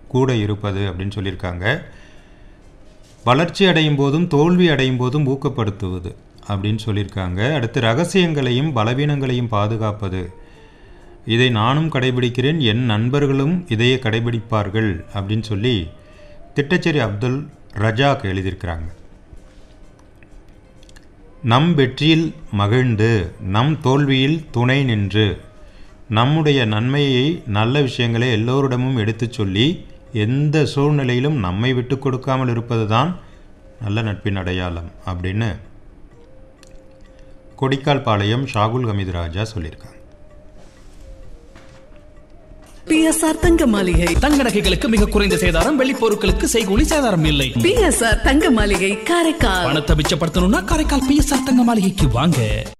கூட இருப்பது அப்படின்னு சொல்லியிருக்காங்க வளர்ச்சி அடையும் போதும் தோல்வி அடையும் போதும் ஊக்கப்படுத்துவது அப்படின்னு சொல்லியிருக்காங்க அடுத்து ரகசியங்களையும் பலவீனங்களையும் பாதுகாப்பது இதை நானும் கடைபிடிக்கிறேன் என் நண்பர்களும் இதையே கடைபிடிப்பார்கள் அப்படின்னு சொல்லி திட்டச்சேரி அப்துல் ரஜாக் எழுதியிருக்கிறாங்க நம் வெற்றியில் மகிழ்ந்து நம் தோல்வியில் துணை நின்று நம்முடைய நன்மையை நல்ல விஷயங்களை எல்லோரிடமும் எடுத்துச் சொல்லி எந்த சூழ்நிலையிலும் நம்மை விட்டு கொடுக்காமல் இருப்பது தான் நல்ல நட்பின் அடையாளம் அப்படின்னு கொடிக்கால் பாளையம் ஷாகுல் ஹமீது ராஜா சொல்லியிருக்காங்க பிஎஸ்ஆர் தங்க மாளிகை தங்க நகைகளுக்கு மிக குறைந்த சேதாரம் வெள்ளி பொருட்களுக்கு செய்கூலி சேதாரம் இல்லை பிஎஸ்ஆர் தங்க மாளிகை காரைக்கால் பணத்தை மிச்சப்படுத்தணும்னா காரைக்கால் பிஎஸ்ஆர் தங்க மாளிகைக்கு வாங்க